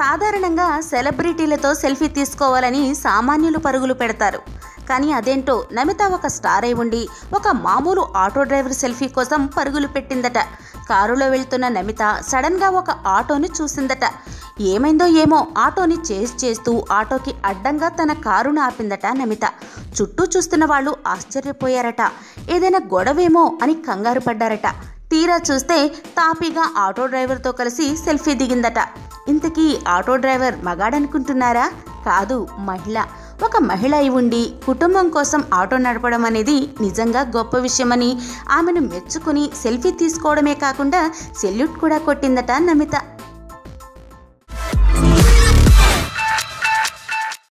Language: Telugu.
సాధారణంగా సెలబ్రిటీలతో సెల్ఫీ తీసుకోవాలని సామాన్యులు పరుగులు పెడతారు కానీ అదేంటో నమిత ఒక స్టార్ అయి ఉండి ఒక మామూలు ఆటో డ్రైవర్ సెల్ఫీ కోసం పరుగులు పెట్టిందట కారులో వెళ్తున్న నమిత సడన్గా ఒక ఆటోని చూసిందట ఏమైందో ఏమో ఆటోని చేస్ చేస్తూ ఆటోకి అడ్డంగా తన కారును ఆపిందట నమిత చుట్టూ చూస్తున్న వాళ్ళు ఆశ్చర్యపోయారట ఏదైనా గొడవేమో అని కంగారు పడ్డారట తీరా చూస్తే తాపీగా ఆటో డ్రైవర్తో కలిసి సెల్ఫీ దిగిందట ఇంతకీ ఆటో డ్రైవర్ మగాడనుకుంటున్నారా కాదు మహిళ ఒక మహిళ అయి ఉండి కుటుంబం కోసం ఆటో నడపడం అనేది నిజంగా గొప్ప విషయమని ఆమెను మెచ్చుకుని సెల్ఫీ తీసుకోవడమే కాకుండా సెల్యూట్ కూడా కొట్టిందట నమిత